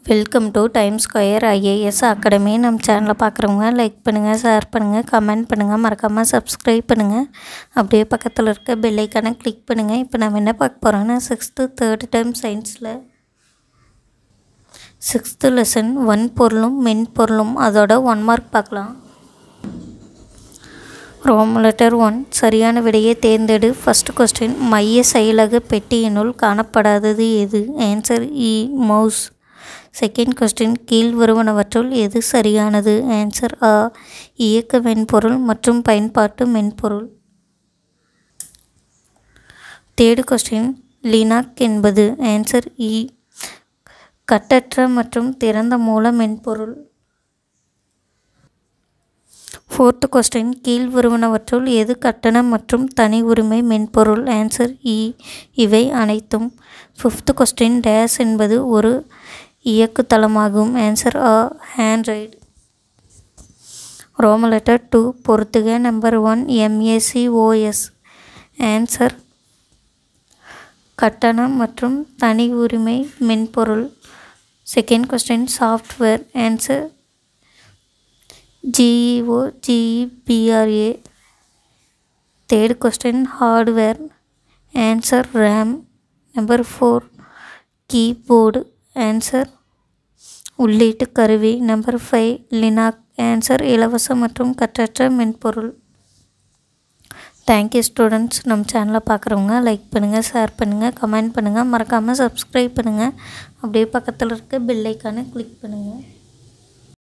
welcome to time square I A S academy நம்ம சேனலை பார்க்குறவங்க லைக் பண்ணுங்கள் ஷேர் பண்ணுங்கள் கமெண்ட் பண்ணுங்கள் மறக்காமல் சப்ஸ்கிரைப் பண்ணுங்கள் அப்படியே பக்கத்தில் இருக்க பெல் ஐக்கானை கிளிக் பண்ணுங்கள் இப்போ நம்ம என்ன பார்க்க போகிறோம்னா சிக்ஸ்த்து தேர்ட் டைம் சயின்ஸில் சிக்ஸ்த்து லெசன் ஒன் பொருளும் மென்பொருளும் அதோட ஒன் மார்க் பார்க்கலாம் ரோம் லெட்டர் ஒன் சரியான விடையை தேர்ந்தெடு ஃபஸ்ட் கொஸ்டின் மைய செயலக பெட்டியினுள் காணப்படாதது எது ஆன்சர் இ மவுஸ் செகண்ட் கொஸ்டின் கீழ் வருவனவற்றுள் எது சரியானது ஆன்சர் ஆ இயக்க மென்பொருள் மற்றும் பயன்பாட்டு மென்பொருள் தேர்டு கொஸ்டின் லினாக் என்பது ஆன்சர் இ கட்டற்ற மற்றும் திறந்த மூல மென்பொருள் ஃபோர்த்து கொஸ்டின் கீழ் வருவனவற்றுள் எது கட்டண மற்றும் தனி உரிமை மென்பொருள் ஆன்சர் இ இவை அனைத்தும் ஃபிஃப்த்து கொஸ்டின் டேஸ் என்பது ஒரு இயக்குதளமாகும் ஆன்சர் ஆ ஹேண்ட்ரைடு ரோம லெட்டர் டூ பொறுத்துக நம்பர் ஒன் எம்ஏசிஓஎஸ் ஆன்சர் கட்டணம் மற்றும் தனி உரிமை மென்பொருள் second question software answer G E O G E P R A third question hardware answer RAM number four keyboard answer உள்ளீட்டு கருவி நம்பர் ஃபைவ் லினாக் ஆன்சர் இலவச மற்றும் கற்றற்ற மென்பொருள் தேங்க்யூ ஸ்டூடெண்ட்ஸ் நம்ம சேனலை பார்க்குறவங்க லைக் பண்ணுங்கள் ஷேர் பண்ணுங்கள் கமெண்ட் பண்ணுங்கள் மறக்காமல் சப்ஸ்கிரைப் பண்ணுங்கள் அப்படியே பக்கத்தில் இருக்க பெல் ஐக்கானை கிளிக் பண்ணுங்கள்